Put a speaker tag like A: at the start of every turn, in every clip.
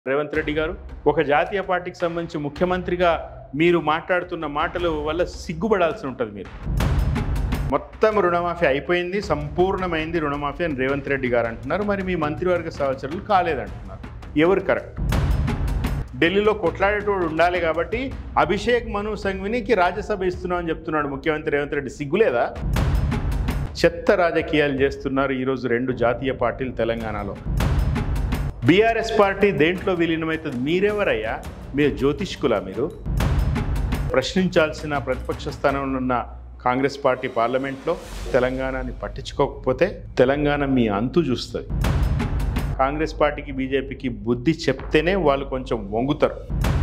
A: రేవంత్ రెడ్డి గారు ఒక జాతీయ పార్టీకి సంబంధించి ముఖ్యమంత్రిగా మీరు మాట్లాడుతున్న మాటల వల్ల సిగ్గుపడాల్సి ఉంటుంది మీరు మొత్తం రుణమాఫీ అయిపోయింది సంపూర్ణమైంది రుణమాఫీ అని రేవంత్ రెడ్డి గారు అంటున్నారు మరి మీ మంత్రివర్గ సహచరులు కాలేదంటున్నారు ఎవరు కరెక్ట్ ఢిల్లీలో కొట్లాడేటోడు ఉండాలి కాబట్టి అభిషేక్ మను సంఘ్వినికి రాజ్యసభ ఇస్తున్నామని చెప్తున్నాడు ముఖ్యమంత్రి రేవంత్ రెడ్డి సిగ్గులేదా చెత్త రాజకీయాలు చేస్తున్నారు ఈరోజు రెండు జాతీయ పార్టీలు తెలంగాణలో బీఆర్ఎస్ పార్టీ దేంట్లో విలీనమవుతుంది మీరెవరయ్యా మీరు జ్యోతిష్కులా మీరు ప్రశ్నించాల్సిన ప్రతిపక్ష స్థానంలో ఉన్న కాంగ్రెస్ పార్టీ పార్లమెంట్లో తెలంగాణని పట్టించుకోకపోతే తెలంగాణ మీ అంతు చూస్తుంది కాంగ్రెస్ పార్టీకి బీజేపీకి బుద్ధి చెప్తేనే వాళ్ళు కొంచెం వంగుతారు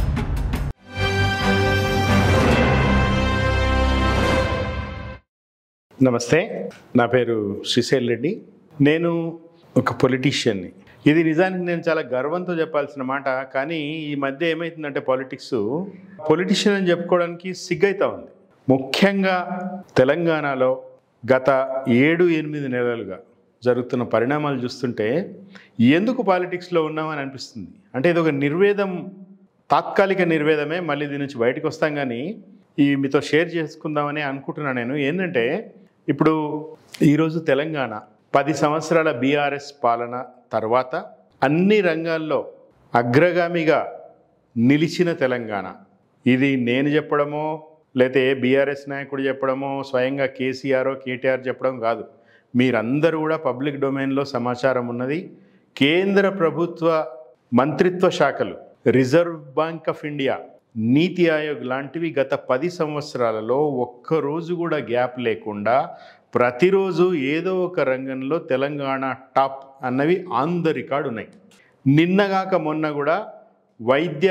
A: నమస్తే నా పేరు శ్రీశైల్ రెడ్డి నేను ఒక పొలిటీషియన్ని ఇది నిజానికి నేను చాలా గర్వంతో చెప్పాల్సిన మాట కానీ ఈ మధ్య ఏమవుతుందంటే పాలిటిక్స్ పొలిటీషియన్ అని చెప్పుకోవడానికి సిగ్గైతా ఉంది ముఖ్యంగా తెలంగాణలో గత ఏడు ఎనిమిది నెలలుగా జరుగుతున్న పరిణామాలు చూస్తుంటే ఎందుకు పాలిటిక్స్లో ఉన్నామని అనిపిస్తుంది అంటే ఇది ఒక నిర్వేదం తాత్కాలిక నిర్వేదమే మళ్ళీ దీని నుంచి బయటకు వస్తాం కానీ ఈ మీతో షేర్ చేసుకుందామని అనుకుంటున్నాను నేను ఏంటంటే ఇప్పుడు ఈరోజు తెలంగాణ పది సంవత్సరాల బీఆర్ఎస్ పాలన తర్వాత అన్ని రంగాల్లో అగ్రగామిగా నిలిచిన తెలంగాణ ఇది నేను చెప్పడమో లేతే ఏ బీఆర్ఎస్ నాయకుడు చెప్పడమో స్వయంగా కేసీఆర్ కేటీఆర్ చెప్పడం కాదు మీరందరూ కూడా పబ్లిక్ డొమైన్లో సమాచారం ఉన్నది కేంద్ర ప్రభుత్వ మంత్రిత్వ శాఖలు రిజర్వ్ బ్యాంక్ ఆఫ్ ఇండియా నీతి ఆయోగ్ లాంటివి గత పది సంవత్సరాలలో ఒక్కరోజు కూడా గ్యాప్ లేకుండా ప్రతిరోజు ఏదో ఒక రంగంలో తెలంగాణ టాప్ అన్నవి ఆన్ ద రికార్డ్ ఉన్నాయి నిన్నగాక మొన్న కూడా వైద్య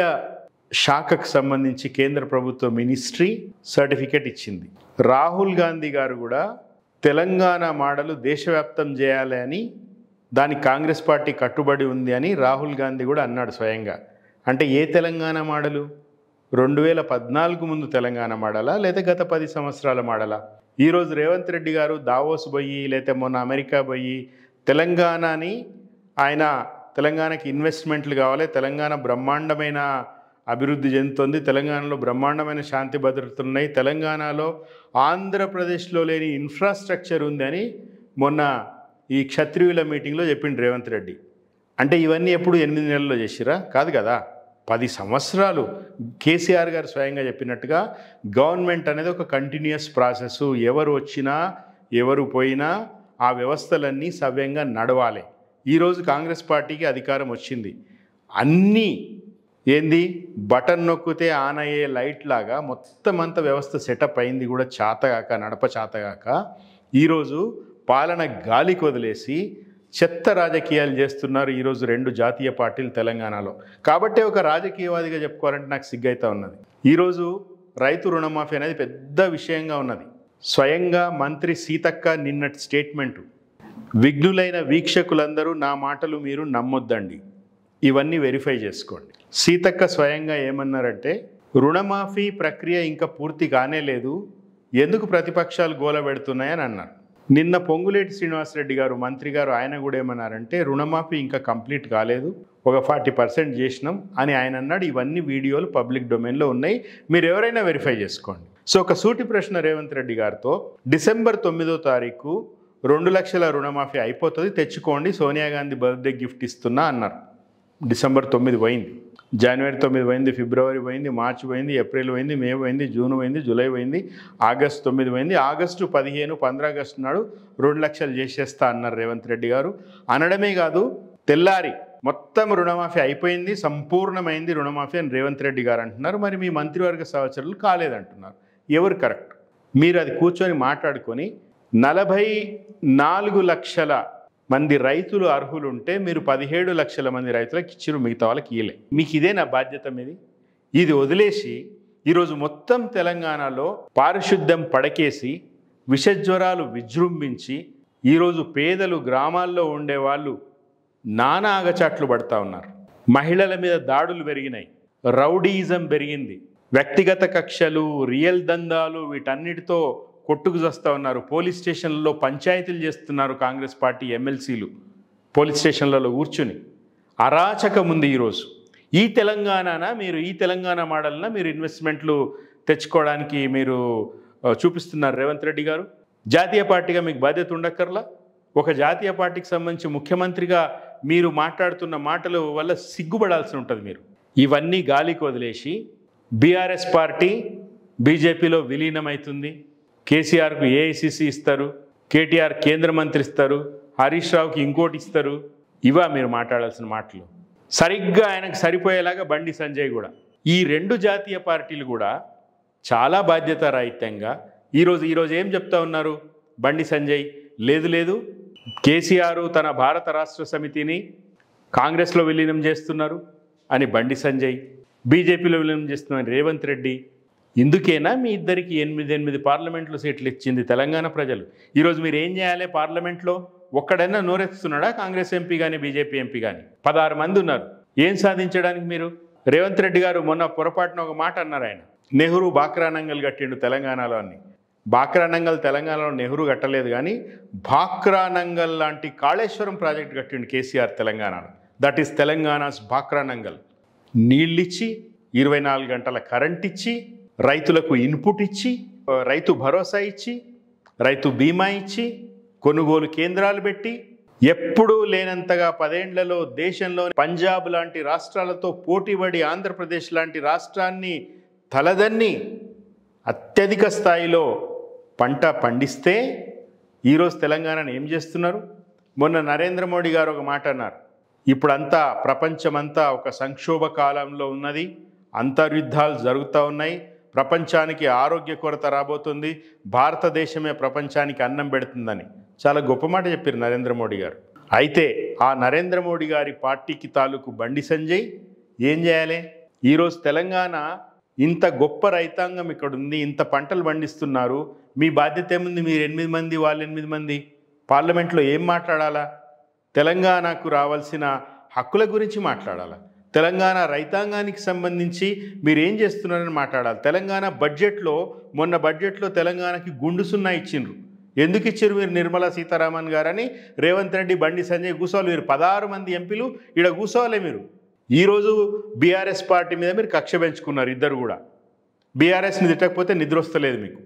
A: శాఖకు సంబంధించి కేంద్ర ప్రభుత్వ మినిస్ట్రీ సర్టిఫికెట్ ఇచ్చింది రాహుల్ గాంధీ గారు కూడా తెలంగాణ మాడలు దేశవ్యాప్తం చేయాలి అని దానికి కాంగ్రెస్ పార్టీ కట్టుబడి ఉంది అని రాహుల్ గాంధీ కూడా అన్నాడు స్వయంగా అంటే ఏ తెలంగాణ మాడలు రెండు వేల పద్నాలుగు ముందు తెలంగాణ మాడలా లేదా గత పది సంవత్సరాల మాడలా ఈరోజు రేవంత్ రెడ్డి గారు దావోస్ పోయి లేకపోతే మొన్న అమెరికా పోయి తెలంగాణని ఆయన తెలంగాణకి ఇన్వెస్ట్మెంట్లు కావాలి తెలంగాణ బ్రహ్మాండమైన అభివృద్ధి చెందుతుంది తెలంగాణలో బ్రహ్మాండమైన శాంతి భద్రతలు ఉన్నాయి తెలంగాణలో ఆంధ్రప్రదేశ్లో లేని ఇన్ఫ్రాస్ట్రక్చర్ ఉందని మొన్న ఈ క్షత్రియుల మీటింగ్లో చెప్పిండు రేవంత్ రెడ్డి అంటే ఇవన్నీ ఎప్పుడు ఎనిమిది నెలల్లో చేసిరా కాదు కదా పది సంవత్సరాలు కేసీఆర్ గారు స్వయంగా చెప్పినట్టుగా గవర్నమెంట్ అనేది ఒక కంటిన్యూస్ ప్రాసెస్ ఎవరు వచ్చినా ఎవరు పోయినా ఆ వ్యవస్థలన్నీ సవ్యంగా నడవాలి ఈరోజు కాంగ్రెస్ పార్టీకి అధికారం వచ్చింది అన్నీ ఏంది బటన్ నొక్కితే ఆన్ అయ్యే లైట్ లాగా మొత్తం అంత వ్యవస్థ సెటప్ అయింది కూడా చాతగాక నడప చాతగాక ఈరోజు పాలన గాలికి వదిలేసి చెత్త రాజకీయాలు చేస్తున్నారు ఈరోజు రెండు జాతీయ పార్టీలు తెలంగాణలో కాబట్టే ఒక రాజకీయవాదిగా చెప్పుకోవాలంటే నాకు సిగ్గైతా ఉన్నది ఈరోజు రైతు రుణమాఫీ అనేది పెద్ద విషయంగా ఉన్నది స్వయంగా మంత్రి సీతక్క నిన్నటి స్టేట్మెంటు విఘ్నులైన వీక్షకులందరూ నా మాటలు మీరు నమ్మొద్దండి ఇవన్నీ వెరిఫై చేసుకోండి సీతక్క స్వయంగా ఏమన్నారంటే రుణమాఫీ ప్రక్రియ ఇంకా పూర్తి కానే లేదు ఎందుకు ప్రతిపక్షాలు గోల పెడుతున్నాయని అన్నారు నిన్న పొంగులేటి శ్రీనివాసరెడ్డి గారు మంత్రి గారు ఆయన కూడా ఏమన్నారంటే రుణమాఫీ ఇంకా కంప్లీట్ కాలేదు ఒక ఫార్టీ పర్సెంట్ చేసినాం అని ఆయన అన్నాడు ఇవన్నీ వీడియోలు పబ్లిక్ డొమైన్లో ఉన్నాయి మీరు ఎవరైనా వెరిఫై చేసుకోండి సో ఒక సూటి ప్రశ్న రేవంత్ రెడ్డి గారితో డిసెంబర్ తొమ్మిదో తారీఖు రెండు లక్షల రుణమాఫీ అయిపోతుంది తెచ్చుకోండి సోనియా గాంధీ బర్త్డే గిఫ్ట్ ఇస్తున్నా అన్నారు డిసెంబర్ తొమ్మిది పోయింది జనవరి తొమ్మిది పోయింది ఫిబ్రవరి పోయింది మార్చి పోయింది ఏప్రిల్ పోయింది మే పోయింది జూన్ పోయింది జూలై పోయింది ఆగస్టు తొమ్మిది పోయింది ఆగస్టు పదిహేను పంద్ర ఆగస్టు నాడు రెండు లక్షలు చేసేస్తా అన్నారు రేవంత్ రెడ్డి గారు అనడమే కాదు తెల్లారి మొత్తం రుణమాఫీ అయిపోయింది సంపూర్ణమైంది రుణమాఫీ అని రేవంత్ రెడ్డి గారు అంటున్నారు మరి మీ మంత్రివర్గ సహచరులు కాలేదంటున్నారు ఎవరు కరెక్ట్ మీరు అది కూర్చొని మాట్లాడుకొని నలభై నాలుగు లక్షల మంది రైతులు అర్హులు ఉంటే మీరు పదిహేడు లక్షల మంది రైతులకు ఇచ్చిరు మిగతా వాళ్ళకి ఇయలే మీకు ఇదే నా బాధ్యత మీది ఇది వదిలేసి ఈరోజు మొత్తం తెలంగాణలో పారిశుద్ధ్యం పడకేసి విషజ్వరాలు విజృంభించి ఈరోజు పేదలు గ్రామాల్లో ఉండేవాళ్ళు నానా ఆగచాట్లు పడతా ఉన్నారు మహిళల మీద దాడులు పెరిగినాయి రౌడీయిజం పెరిగింది వ్యక్తిగత కక్షలు రియల్ దందాలు వీటన్నిటితో కొట్టుకు చస్తా ఉన్నారు పోలీస్ స్టేషన్లలో పంచాయతీలు చేస్తున్నారు కాంగ్రెస్ పార్టీ ఎమ్మెల్సీలు పోలీస్ స్టేషన్లలో కూర్చుని అరాచకం ఉంది ఈరోజు ఈ తెలంగాణన మీరు ఈ తెలంగాణ మోడల్న మీరు ఇన్వెస్ట్మెంట్లు తెచ్చుకోవడానికి మీరు ఆ, చూపిస్తున్నారు రేవంత్ రెడ్డి గారు జాతీయ పార్టీగా మీకు బాధ్యత ఉండక్కర్లా ఒక జాతీయ పార్టీకి సంబంధించి ముఖ్యమంత్రిగా మీరు మాట్లాడుతున్న మాటలు వల్ల సిగ్గుపడాల్సి ఉంటుంది మీరు ఇవన్నీ గాలికి వదిలేసి బీఆర్ఎస్ పార్టీ బీజేపీలో విలీనమవుతుంది కేసీఆర్కు ఏఐసిసి ఇస్తారు కేటీఆర్ కేంద్ర మంత్రి ఇస్తారు హరీష్ రావుకి ఇంకోటి ఇస్తారు ఇవా మీరు మాట్లాడాల్సిన మాటలు సరిగ్గా ఆయనకు సరిపోయేలాగా బండి సంజయ్ కూడా ఈ రెండు జాతీయ పార్టీలు కూడా చాలా బాధ్యతారాహిత్యంగా ఈరోజు ఈరోజు ఏం చెప్తా ఉన్నారు బండి సంజయ్ లేదు లేదు కేసీఆర్ తన భారత రాష్ట్ర సమితిని కాంగ్రెస్లో విలీనం చేస్తున్నారు అని బండి సంజయ్ బీజేపీలో విలీనం చేస్తున్నారు రేవంత్ రెడ్డి ఇందుకేనా మీ ఇద్దరికి ఎనిమిది ఎనిమిది పార్లమెంట్లో సీట్లు ఇచ్చింది తెలంగాణ ప్రజలు ఈరోజు మీరు ఏం చేయాలి పార్లమెంట్లో ఒక్కడైనా నోరెత్తుతున్నాడా కాంగ్రెస్ ఎంపీ కానీ బీజేపీ ఎంపీ కానీ పదహారు మంది ఉన్నారు ఏం సాధించడానికి మీరు రేవంత్ రెడ్డి గారు మొన్న పొరపాటున ఒక మాట అన్నారు ఆయన నెహ్రూ బాక్రానంగల్ కట్టిండు తెలంగాణలో అని బాక్రానంగల్ తెలంగాణలో నెహ్రూ కట్టలేదు కానీ బాక్రానంగల్ లాంటి కాళేశ్వరం ప్రాజెక్ట్ కట్టిండు కేసీఆర్ తెలంగాణలో దట్ ఈస్ తెలంగాణస్ బాక్రానంగల్ నీళ్ళిచ్చి ఇరవై నాలుగు గంటల కరెంట్ ఇచ్చి రైతులకు ఇన్పుట్ ఇచ్చి ఆ, రైతు భరోసా ఇచ్చి రైతు బీమా ఇచ్చి కొనుగోలు కేంద్రాలు పెట్టి ఎప్పుడూ లేనంతగా పదేండ్లలో దేశంలో పంజాబ్ లాంటి రాష్ట్రాలతో పోటీపడి ఆంధ్రప్రదేశ్ లాంటి రాష్ట్రాన్ని తలదన్ని అత్యధిక స్థాయిలో పంట పండిస్తే ఈరోజు తెలంగాణను ఏం చేస్తున్నారు మొన్న నరేంద్ర మోడీ గారు ఒక మాట అన్నారు ఇప్పుడంతా ప్రపంచమంతా ఒక సంక్షోభ కాలంలో ఉన్నది అంతర్యుద్ధాలు జరుగుతూ ఉన్నాయి ప్రపంచానికి ఆరోగ్య కొరత రాబోతుంది భారతదేశమే ప్రపంచానికి అన్నం పెడుతుందని చాలా గొప్ప మాట చెప్పారు నరేంద్ర మోడీ గారు అయితే ఆ నరేంద్ర మోడీ గారి పార్టీకి తాలూకు బండి సంజయ్ ఏం చేయాలి ఈరోజు తెలంగాణ ఇంత గొప్ప రైతాంగం ఇక్కడ ఉంది ఇంత పంటలు పండిస్తున్నారు మీ బాధ్యత ఏముంది మీరు ఎనిమిది మంది వాళ్ళు ఎనిమిది మంది పార్లమెంట్లో ఏం మాట్లాడాలా తెలంగాణకు రావాల్సిన హక్కుల గురించి మాట్లాడాలా తెలంగాణ రైతాంగానికి సంబంధించి మీరు ఏం చేస్తున్నారని మాట్లాడాలి తెలంగాణ బడ్జెట్లో మొన్న బడ్జెట్లో తెలంగాణకి గుండు సున్నా ఇచ్చిండ్రు ఎందుకు ఇచ్చారు మీరు నిర్మలా సీతారామన్ గారని రేవంత్ రెడ్డి బండి సంజయ్ కూసోవాలి మీరు పదహారు మంది ఎంపీలు ఈడ కూసోవాలి మీరు ఈరోజు బీఆర్ఎస్ పార్టీ మీద మీరు కక్ష పెంచుకున్నారు ఇద్దరు కూడా బీఆర్ఎస్ని తిట్టకపోతే నిద్ర వస్తలేదు మీకు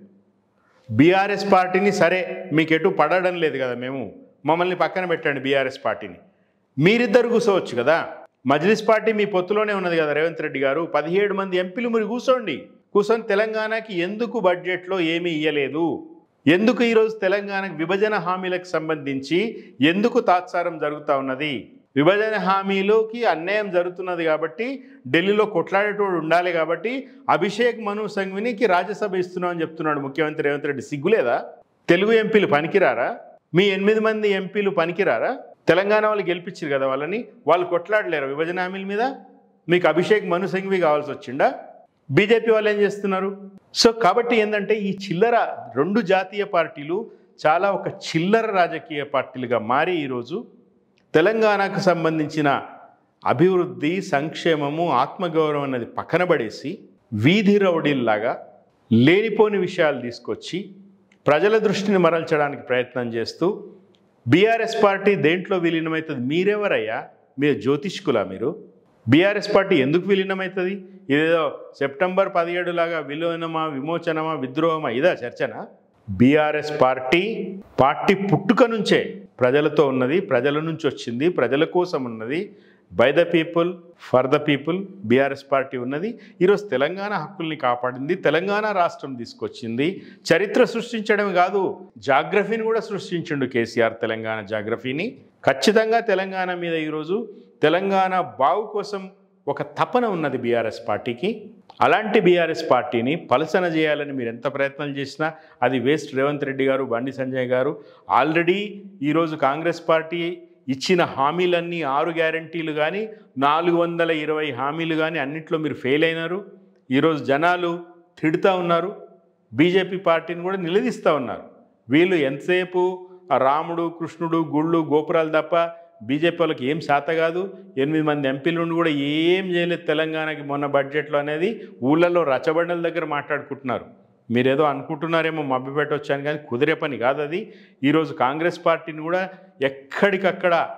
A: బీఆర్ఎస్ పార్టీని సరే మీకు ఎటు పడడం లేదు కదా మేము మమ్మల్ని పక్కన పెట్టండి బీఆర్ఎస్ పార్టీని మీరిద్దరు కూర్చోవచ్చు కదా మజ్లిస్ పార్టీ మీ పొత్తులోనే ఉన్నది కదా రేవంత్ రెడ్డి గారు పదిహేడు మంది ఎంపీలు మీరు కూర్చోండి కూర్చొని తెలంగాణకి ఎందుకు బడ్జెట్లో ఏమీ ఇయ్యలేదు ఎందుకు ఈరోజు తెలంగాణకు విభజన హామీలకు సంబంధించి ఎందుకు తాత్సారం జరుగుతూ ఉన్నది విభజన హామీలోకి అన్యాయం జరుగుతున్నది కాబట్టి ఢిల్లీలో కొట్లాడేటోడు ఉండాలి కాబట్టి అభిషేక్ మను సంఘ్వినికి రాజ్యసభ ఇస్తున్నాం అని చెప్తున్నాడు ముఖ్యమంత్రి రేవంత్ రెడ్డి సిగ్గులేదా తెలుగు ఎంపీలు పనికిరారా మీ ఎనిమిది మంది ఎంపీలు పనికిరారా తెలంగాణ వాళ్ళు గెలిపించారు కదా వాళ్ళని వాళ్ళు కొట్లాడలేరు విభజన హామీల మీద మీకు అభిషేక్ మను సంఘ్వి కావాల్సి వచ్చిందా బీజేపీ వాళ్ళు ఏం చేస్తున్నారు సో కాబట్టి ఏంటంటే ఈ చిల్లర రెండు జాతీయ పార్టీలు చాలా ఒక చిల్లర రాజకీయ పార్టీలుగా మారి ఈరోజు తెలంగాణకు సంబంధించిన అభివృద్ధి సంక్షేమము ఆత్మగౌరవం అన్నది పక్కన పడేసి వీధి రౌడీల్లాగా లేనిపోని విషయాలు తీసుకొచ్చి ప్రజల దృష్టిని మరల్చడానికి ప్రయత్నం చేస్తూ బీఆర్ఎస్ పార్టీ దేంట్లో విలీనమవుతుంది మీరెవరయ్యా మీరు జ్యోతిష్కులా మీరు బీఆర్ఎస్ పార్టీ ఎందుకు విలీనమవుతుంది ఇదేదో సెప్టెంబర్ పదిహేడు లాగా విలీనమా విమోచనమా విద్రోహమా ఇదా చర్చనా బీఆర్ఎస్ పార్టీ పార్టీ పుట్టుక నుంచే ప్రజలతో ఉన్నది ప్రజల నుంచి వచ్చింది ప్రజల కోసం ఉన్నది by the people for the people BRS party ఉన్నది ఈరోజు తెలంగాణ హక్కుల్ని కాపాడింది తెలంగాణ రాష్ట్రం తీసుకొచ్చింది చరిత్ర సృష్టించడం కాదు జాగ్రఫీని కూడా సృష్టించిండు కేసీఆర్ తెలంగాణ జాగ్రఫీని ఖచ్చితంగా తెలంగాణ మీద ఈరోజు తెలంగాణ బాగు కోసం ఒక తపన ఉన్నది బీఆర్ఎస్ పార్టీకి అలాంటి బీఆర్ఎస్ పార్టీని పలసన చేయాలని మీరు ఎంత ప్రయత్నం చేసినా అది వేస్ట్ రేవంత్ రెడ్డి గారు బండి సంజయ్ గారు ఆల్రెడీ ఈరోజు కాంగ్రెస్ పార్టీ ఇచ్చిన హామీలన్నీ ఆరు గ్యారంటీలు కానీ నాలుగు వందల ఇరవై హామీలు కానీ అన్నిట్లో మీరు ఫెయిల్ అయినారు ఈరోజు జనాలు తిడుతూ ఉన్నారు బీజేపీ పార్టీని కూడా నిలదీస్తూ ఉన్నారు వీళ్ళు ఎంతసేపు ఆ రాముడు కృష్ణుడు గుళ్ళు గోపురాలు తప్ప బీజేపీ వాళ్ళకి ఏం శాత కాదు ఎనిమిది మంది ఎంపీలు ఉండి కూడా ఏం చేయలేదు తెలంగాణకి మొన్న బడ్జెట్లో అనేది ఊళ్ళల్లో రచబండల దగ్గర మాట్లాడుకుంటున్నారు మీరేదో అనుకుంటున్నారేమో మభ్యపెట్ట వచ్చాను కానీ కుదిరే పని కాదు అది ఈరోజు కాంగ్రెస్ పార్టీని కూడా ఎక్కడికక్కడ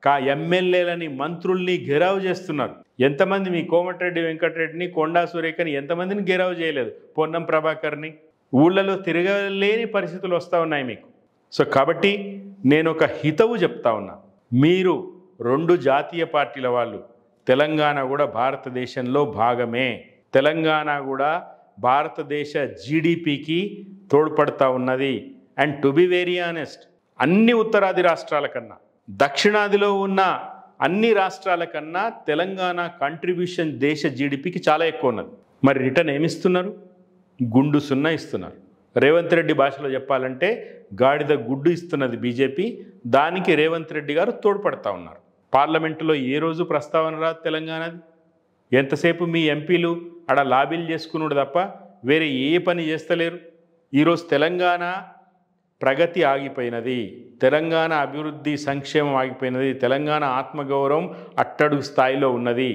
A: కా ఎమ్మెల్యేలని మంత్రుల్ని గెరావు చేస్తున్నారు ఎంతమంది మీ కోమటిరెడ్డి వెంకటరెడ్డిని కొండా సురేఖని ఎంతమందిని గెరావు చేయలేదు పొన్నం ప్రభాకర్ని ఊళ్ళలో తిరగలేని పరిస్థితులు వస్తూ ఉన్నాయి మీకు సో కాబట్టి నేను ఒక హితవు చెప్తా ఉన్నా మీరు రెండు జాతీయ పార్టీల వాళ్ళు తెలంగాణ కూడా భారతదేశంలో భాగమే తెలంగాణ కూడా భారతదేశ జీడిపికి తోడ్పడతా ఉన్నది and to be very honest అన్ని ఉత్తరాది రాష్ట్రాల కన్నా దక్షిణాదిలో ఉన్న అన్ని రాష్ట్రాల కన్నా తెలంగాణ కంట్రిబ్యూషన్ దేశ జీడిపికి చాలా ఎక్కువ ఉన్నది మరి రిటర్న్ ఏమిస్తున్నారు గుండు సున్నా ఇస్తున్నారు రేవంత్ రెడ్డి భాషలో చెప్పాలంటే గాడిద గుడ్డు ఇస్తున్నది బీజేపీ దానికి రేవంత్ రెడ్డి గారు తోడ్పడతా ఉన్నారు పార్లమెంటులో ఏ రోజు ప్రస్తావన రాదు తెలంగాణది ఎంతసేపు మీ ఎంపీలు ఆడ లాబీలు చేసుకున్నాడు తప్ప వేరే ఏ పని చేస్తలేరు ఈరోజు తెలంగాణ ప్రగతి ఆగిపోయినది తెలంగాణ అభివృద్ధి సంక్షేమం ఆగిపోయినది తెలంగాణ ఆత్మగౌరవం అట్టడుగు స్థాయిలో ఉన్నది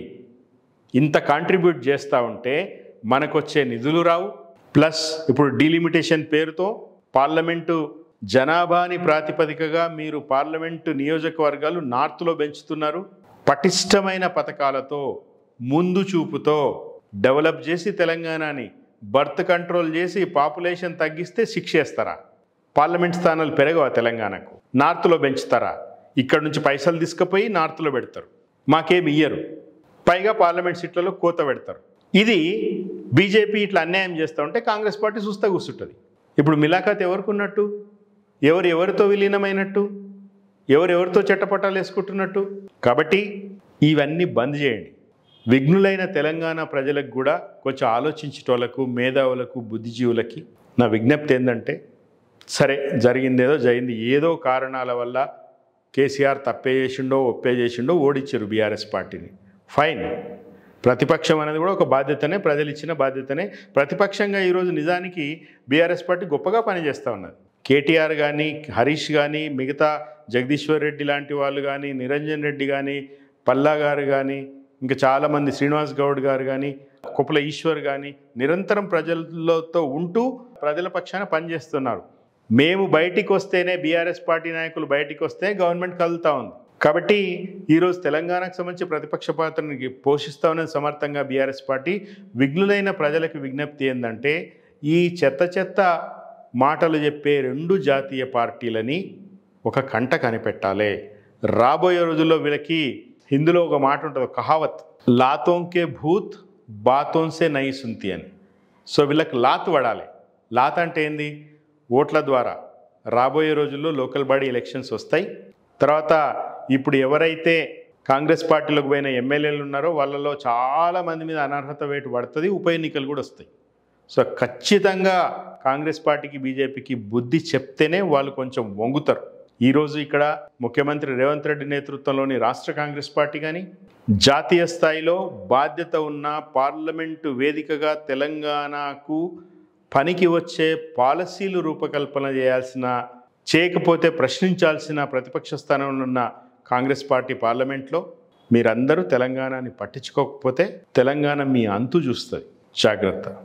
A: ఇంత కాంట్రిబ్యూట్ చేస్తూ ఉంటే మనకొచ్చే నిధులు రావు ప్లస్ ఇప్పుడు డీలిమిటేషన్ పేరుతో పార్లమెంటు జనాభాని ప్రాతిపదికగా మీరు పార్లమెంటు నియోజకవర్గాలు నార్త్లో పెంచుతున్నారు పటిష్టమైన పథకాలతో ముందు చూపుతో డెవలప్ చేసి తెలంగాణని బర్త్ కంట్రోల్ చేసి పాపులేషన్ తగ్గిస్తే శిక్షేస్తారా పార్లమెంట్ స్థానాలు పెరగవా తెలంగాణకు నార్త్లో పెంచుతారా ఇక్కడ నుంచి పైసలు తీసుకుపోయి నార్త్లో పెడతారు మాకేమి ఇయ్యరు పైగా పార్లమెంట్ సీట్లలో కోత పెడతారు ఇది బీజేపీ ఇట్లా అన్యాయం చేస్తూ ఉంటే కాంగ్రెస్ పార్టీ చూస్తా కూర్చుంటుంది ఇప్పుడు మిలాఖాత్ ఎవరికి ఉన్నట్టు ఎవరు ఎవరితో విలీనమైనట్టు ఎవరు ఎవరితో చట్టపట్టాలు వేసుకుంటున్నట్టు కాబట్టి ఇవన్నీ బంద్ చేయండి విఘ్నులైన తెలంగాణ ప్రజలకు కూడా కొంచెం ఆలోచించేటోళ్ళకు మేధావులకు బుద్ధిజీవులకి నా విజ్ఞప్తి ఏంటంటే సరే జరిగిందేదో జరిగింది ఏదో కారణాల వల్ల కేసీఆర్ తప్పే చేసిండో ఒప్పే చేసిండో ఓడించారు బీఆర్ఎస్ పార్టీని ఫైన్ ప్రతిపక్షం అనేది కూడా ఒక బాధ్యతనే ప్రజలు ఇచ్చిన బాధ్యతనే ప్రతిపక్షంగా ఈరోజు నిజానికి బీఆర్ఎస్ పార్టీ గొప్పగా పనిచేస్తూ ఉన్నది కేటీఆర్ కానీ హరీష్ కానీ మిగతా జగదీశ్వర్ రెడ్డి లాంటి వాళ్ళు కానీ నిరంజన్ రెడ్డి కానీ పల్లా గారు కానీ ఇంకా చాలామంది శ్రీనివాస్ గౌడ్ గారు కానీ కుప్పల ఈశ్వర్ కానీ నిరంతరం ప్రజలతో ఉంటూ ప్రజల పక్షాన పనిచేస్తున్నారు మేము బయటికి వస్తేనే బీఆర్ఎస్ పార్టీ నాయకులు బయటికి వస్తే గవర్నమెంట్ కదులుతూ ఉంది కాబట్టి ఈరోజు తెలంగాణకు సంబంధించి ప్రతిపక్ష పాత్రని పోషిస్తా ఉన్నది సమర్థంగా బీఆర్ఎస్ పార్టీ విఘ్నులైన ప్రజలకు విజ్ఞప్తి ఏంటంటే ఈ చెత్త చెత్త మాటలు చెప్పే రెండు జాతీయ పార్టీలని ఒక కంట కనిపెట్టాలి రాబోయే రోజుల్లో వీళ్ళకి హిందీలో ఒక మాట ఉంటుంది ఒక కహావత్ లాతోంకే భూత్ బాతోన్సే నయి సుంతి అని సో వీళ్ళకి లాత్ పడాలి లాత్ అంటే ఏంది ఓట్ల ద్వారా రాబోయే రోజుల్లో లోకల్ బాడీ ఎలక్షన్స్ వస్తాయి తర్వాత ఇప్పుడు ఎవరైతే కాంగ్రెస్ పార్టీలోకి పోయిన ఎమ్మెల్యేలు ఉన్నారో వాళ్ళలో చాలా మంది మీద అనర్హత వేటు పడుతుంది ఉప ఎన్నికలు కూడా వస్తాయి సో ఖచ్చితంగా కాంగ్రెస్ పార్టీకి బీజేపీకి బుద్ధి చెప్తేనే వాళ్ళు కొంచెం వంగుతారు ఈరోజు ఇక్కడ ముఖ్యమంత్రి రేవంత్ రెడ్డి నేతృత్వంలోని రాష్ట్ర కాంగ్రెస్ పార్టీ కానీ జాతీయ స్థాయిలో బాధ్యత ఉన్న పార్లమెంటు వేదికగా తెలంగాణకు పనికి వచ్చే పాలసీలు రూపకల్పన చేయాల్సిన చేయకపోతే ప్రశ్నించాల్సిన ప్రతిపక్ష స్థానంలో ఉన్న కాంగ్రెస్ పార్టీ పార్లమెంట్లో మీరందరూ తెలంగాణని పట్టించుకోకపోతే తెలంగాణ మీ అంతు చూస్తుంది జాగ్రత్త